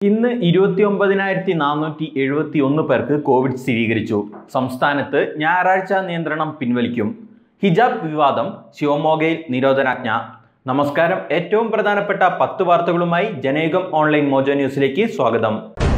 ഇന്ന് ഇരുപത്തി ഒമ്പതിനായിരത്തി നാനൂറ്റി എഴുപത്തി ഒന്ന് പേർക്ക് കോവിഡ് സ്ഥിരീകരിച്ചു സംസ്ഥാനത്ത് ഞായറാഴ്ച നിയന്ത്രണം പിൻവലിക്കും ഹിജാബ് വിവാദം ശിവമോഗയിൽ നിരോധനാജ്ഞ നമസ്കാരം ഏറ്റവും പ്രധാനപ്പെട്ട പത്ത് വാർത്തകളുമായി ജനയുഗം ഓൺലൈൻ മോജോ ന്യൂസിലേക്ക് സ്വാഗതം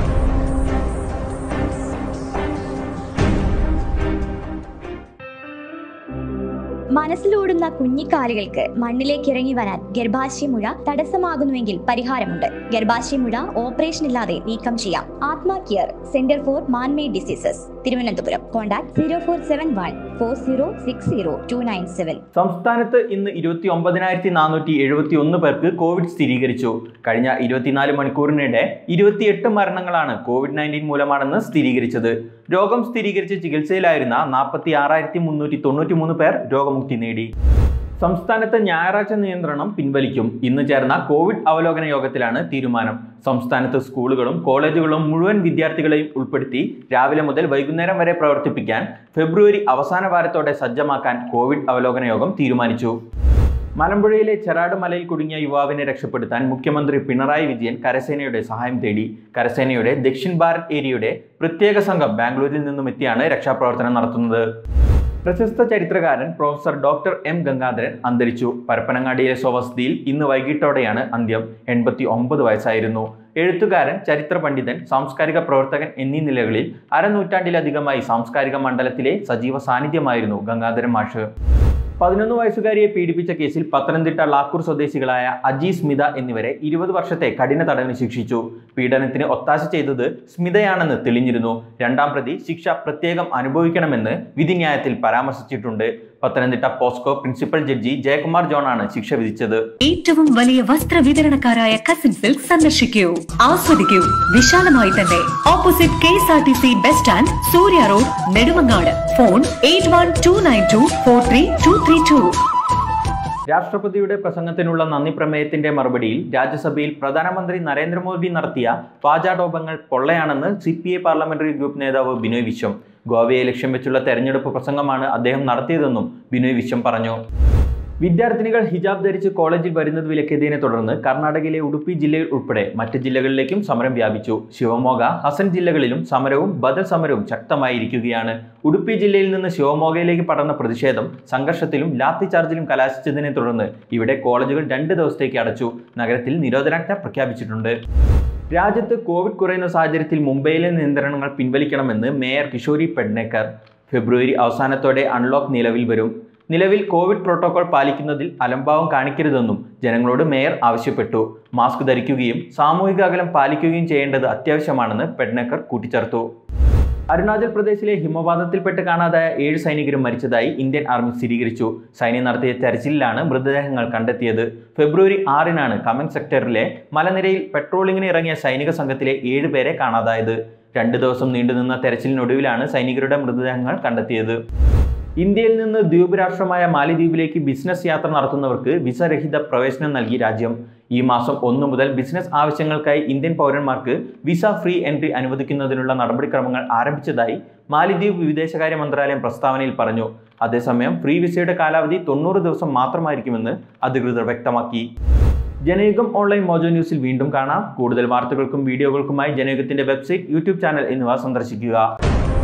മനസ്സിലോടുന്ന കുഞ്ഞിക്കാലുകൾക്ക് മണ്ണിലേക്ക് ഇറങ്ങി വരാൻ ഗർഭാശയമുഴ തടസ്സമാകുന്നുവെങ്കിൽ പരിഹാരമുണ്ട് ഗർഭാശയമുഴ ഓപ്പറേഷൻ ഇല്ലാതെ നീക്കം ചെയ്യാം Athma care centre for manmade diseases Thiruvananthapuram contact zero four seven one four zero six zero two nine seven സംസ്ഥാനത്ത് ഇന്ന് ഇരുപത്തി ഒമ്പതിനായിരത്തി നാനൂറ്റി എഴുപത്തി ഒന്ന് പേർക്ക് കോവിഡ് സ്ഥിരീകരിച്ചു കഴിഞ്ഞ ഇരുപത്തിനാല് മണിക്കൂറിനിടെ ഇരുപത്തിയെട്ട് മരണങ്ങളാണ് കോവിഡ് നയൻറ്റീൻ മൂലമാണെന്ന് സ്ഥിരീകരിച്ചത് രോഗം സ്ഥിരീകരിച്ച് ചികിത്സയിലായിരുന്ന നാൽപ്പത്തി ആറായിരത്തി മുന്നൂറ്റി തൊണ്ണൂറ്റി മൂന്ന് പേർ രോഗമുക്തി നേടി സംസ്ഥാനത്ത് ഞായറാഴ്ച നിയന്ത്രണം പിൻവലിക്കും ഇന്ന് ചേർന്ന കോവിഡ് അവലോകന യോഗത്തിലാണ് തീരുമാനം സംസ്ഥാനത്ത് സ്കൂളുകളും കോളേജുകളും മുഴുവൻ വിദ്യാർത്ഥികളെയും ഉൾപ്പെടുത്തി രാവിലെ മുതൽ വൈകുന്നേരം വരെ പ്രവർത്തിപ്പിക്കാൻ ഫെബ്രുവരി അവസാന വാരത്തോടെ സജ്ജമാക്കാൻ കോവിഡ് അവലോകന യോഗം തീരുമാനിച്ചു മലമ്പുഴയിലെ ചെറാട് മലയിൽ കുടുങ്ങിയ യുവാവിനെ രക്ഷപ്പെടുത്താൻ മുഖ്യമന്ത്രി പിണറായി വിജയൻ കരസേനയുടെ സഹായം തേടി കരസേനയുടെ ദക്ഷിൺ ഭാരത് ഏരിയയുടെ പ്രത്യേക സംഘം ബാംഗ്ലൂരിൽ നിന്നും എത്തിയാണ് രക്ഷാപ്രവർത്തനം നടത്തുന്നത് പ്രശസ്ത ചരിത്രകാരൻ പ്രൊഫസർ ഡോക്ടർ എം ഗംഗാധരൻ അന്തരിച്ചു പരപ്പനങ്ങാടിയിലെ സ്വവസതിയിൽ ഇന്ന് വൈകിട്ടോടെയാണ് അന്ത്യം എൺപത്തി ഒമ്പത് വയസ്സായിരുന്നു എഴുത്തുകാരൻ ചരിത്ര പണ്ഡിതൻ സാംസ്കാരിക പ്രവർത്തകൻ എന്നീ നിലകളിൽ അരനൂറ്റാണ്ടിലധികമായി സാംസ്കാരിക മണ്ഡലത്തിലെ സജീവ സാന്നിധ്യമായിരുന്നു ഗംഗാധരൻ മാഷ് പതിനൊന്ന് വയസ്സുകാരിയെ പീഡിപ്പിച്ച കേസിൽ പത്തനംതിട്ട ലാക്കൂർ സ്വദേശികളായ അജി സ്മിത എന്നിവരെ ഇരുപത് വർഷത്തെ കഠിന തടവിന് ശിക്ഷിച്ചു പീഡനത്തിന് ഒത്താശ ചെയ്തത് സ്മിതയാണെന്ന് തെളിഞ്ഞിരുന്നു രണ്ടാം പ്രതി ശിക്ഷ പ്രത്യേകം അനുഭവിക്കണമെന്ന് വിധിന്യായത്തിൽ പരാമർശിച്ചിട്ടുണ്ട് Pathanamthitta POCSO principal judge Jayakumar ജോണാണ് ശിക്ഷ വിധിച്ചത് ഏറ്റവും വലിയ വസ്ത്ര വിതരണക്കാരായ കസിൻ സിൽക്ക് സന്ദർശിക്കൂ ആസ്വദിക്കൂ വിശാലമായി തന്നെ opposite K S R T C bus stand Surya road Nedumangad phone eight one two nine two four three two three two രാഷ്ട്രപതിയുടെ പ്രസംഗത്തിനുള്ള നന്ദി പ്രമേയത്തിന്റെ മറുപടിയിൽ രാജ്യസഭയിൽ പ്രധാനമന്ത്രി നരേന്ദ്രമോദി നടത്തിയ വാചാടോപങ്ങൾ പൊള്ളയാണെന്ന് C P I parliamentary group നേതാവ് ബിനോയ് വിശ്വം ഗോവയെ ലക്ഷ്യം വെച്ചുള്ള തെരഞ്ഞെടുപ്പ് പ്രസംഗമാണ് അദ്ദേഹം നടത്തിയതെന്നും ബിനോയ് വിശ്വം പറഞ്ഞു വിദ്യാർത്ഥിനികൾ ഹിജാബ് ധരിച്ച് കോളേജിൽ വരുന്നത് വിലക്കിയതിനെ തുടർന്ന് കർണാടകയിലെ ഉടുപ്പി ജില്ലയിൽ ഉൾപ്പെടെ മറ്റ് ജില്ലകളിലേക്കും സമരം വ്യാപിച്ചു ശിവമോഗ ഹസൻ ജില്ലകളിലും സമരവും ബദൽ സമരവും ശക്തമായിരിക്കുകയാണ് ഉടുപ്പി ജില്ലയിൽ നിന്ന് ശിവമോഗയിലേക്ക് പടർന്ന പ്രതിഷേധം സംഘർഷത്തിലും ലാത്തി ചാർജിലും കലാശിച്ചതിനെ തുടർന്ന് ഇവിടെ കോളേജുകൾ രണ്ട് ദിവസത്തേക്ക് അടച്ചു നഗരത്തിൽ നിരോധനാജ്ഞ പ്രഖ്യാപിച്ചിട്ടുണ്ട് രാജ്യത്ത് കോവിഡ് കുറയുന്ന സാഹചര്യത്തിൽ മുംബൈയിലെ നിയന്ത്രണങ്ങൾ പിൻവലിക്കണമെന്ന് മേയർ കിഷോരി പെഡ്നേക്കർ ഫെബ്രുവരി അവസാനത്തോടെ അൺലോക്ക് നിലവിൽ വരും നിലവിൽ കോവിഡ് പ്രോട്ടോകോൾ പാലിക്കുന്നതിൽ അലംഭാവം കാണിക്കരുതെന്നും ജനങ്ങളോട് മേയർ ആവശ്യപ്പെട്ടു മാസ്ക് ധരിക്കുകയും സാമൂഹിക അകലം പാലിക്കുകയും ചെയ്യേണ്ടത് അത്യാവശ്യമാണെന്ന് പെഡ്നേക്കർ കൂട്ടിച്ചേർത്തു അരുണാചൽ പ്രദേശിലെ ഹിമപാതത്തിൽപ്പെട്ട് കാണാതായ ഏഴ് സൈനികരും മരിച്ചതായി ഇന്ത്യൻ ആർമി സ്ഥിരീകരിച്ചു സൈന്യം നടത്തിയ തെരച്ചിലിലാണ് മൃതദേഹങ്ങൾ കണ്ടെത്തിയത് ഫെബ്രുവരി ആറിനാണ് കമൻ സെക്ടറിലെ മലനിരയിൽ പെട്രോളിങ്ങിന് ഇറങ്ങിയ സൈനിക സംഘത്തിലെ ഏഴ് പേരെ കാണാതായത് രണ്ട് ദിവസം നീണ്ടുനിന്ന തെരച്ചിലിനൊടുവിലാണ് സൈനികരുടെ മൃതദേഹങ്ങൾ കണ്ടെത്തിയത് ഇന്ത്യയിൽ നിന്ന് ദ്വീപ് രാഷ്ട്രമായ മാലിദ്വീപിലേക്ക് ബിസിനസ് യാത്ര നടത്തുന്നവർക്ക് വിസ രഹിത പ്രവേശനം നൽകി രാജ്യം ഈ മാസം ഒന്ന് മുതൽ ബിസിനസ് ആവശ്യങ്ങൾക്കായി ഇന്ത്യൻ പൗരന്മാർക്ക് വിസ ഫ്രീ എൻട്രി അനുവദിക്കുന്നതിനുള്ള നടപടിക്രമങ്ങൾ ആരംഭിച്ചതായി മാലിദ്വീപ് വിദേശകാര്യ മന്ത്രാലയം പ്രസ്താവനയിൽ പറഞ്ഞു അതേസമയം ഫ്രീ വിസയുടെ കാലാവധി തൊണ്ണൂറ് ദിവസം മാത്രമായിരിക്കുമെന്ന് അധികൃതർ വ്യക്തമാക്കി ജനയുഗം ഓൺലൈൻ മോജോ ന്യൂസിൽ വീണ്ടും കാണാം കൂടുതൽ വാർത്തകൾക്കും വീഡിയോകൾക്കുമായി ജനയുഗത്തിന്റെ വെബ്സൈറ്റ് യൂട്യൂബ് ചാനൽ എന്നിവ സന്ദർശിക്കുക